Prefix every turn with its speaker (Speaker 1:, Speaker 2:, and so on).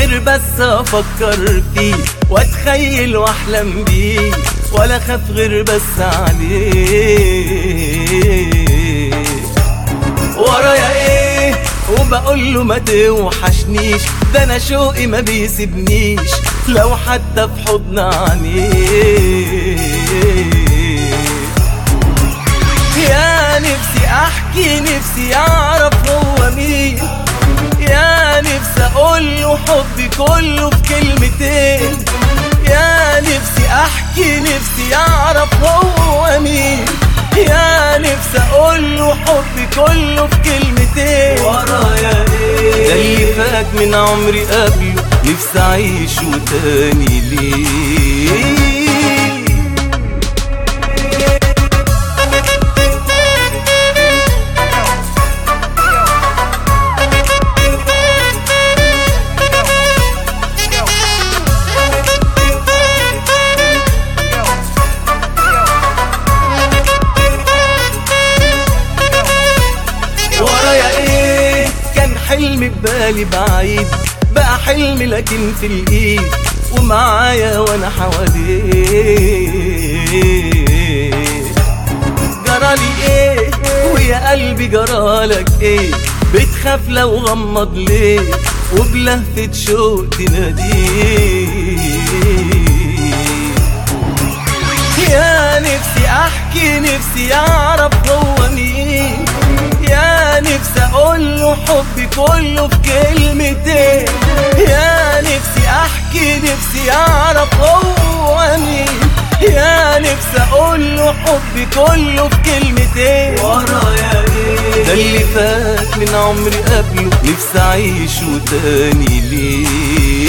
Speaker 1: غير بس افكر فيه واتخيل واحلم بيه ولا خاف غير بس عليه ورايا ايه وبقول له ما توحشنيش ده انا شوقي ما بيسيبنيش لو حتى في حضن عينيه يا نفسي احكي نفسي اعرف هو مين يا نفسي اقول له حبي كله في كلمتين يا نفسي احكي نفسي اعرف هو مين يا نفسي اقول له حبي كله في كلمتين
Speaker 2: ورايا ايه
Speaker 1: ده اللي فات من عمري قبله نفسي اعيشه تاني ليه ورايا ايه كان حلمي ببالي بعيد بقى حلمي لكن في الايد ومعايا وانا حواليه جرالي ايه ويا قلبي جرالك ايه بتخاف لو غمض ليه وبلهفة شوق تناديه يا نفسي احكي نفسي اعرف هو مين يا نفسي اقول له حبي كله في كلمتين يا نفسي احكي نفسي اعرف هو مين يا نفسي اقول له حبي كله في كلمتين
Speaker 2: ورايا
Speaker 1: ده
Speaker 2: ايه
Speaker 1: اللي فات من عمري قبله نفسي اعيشه تاني ليه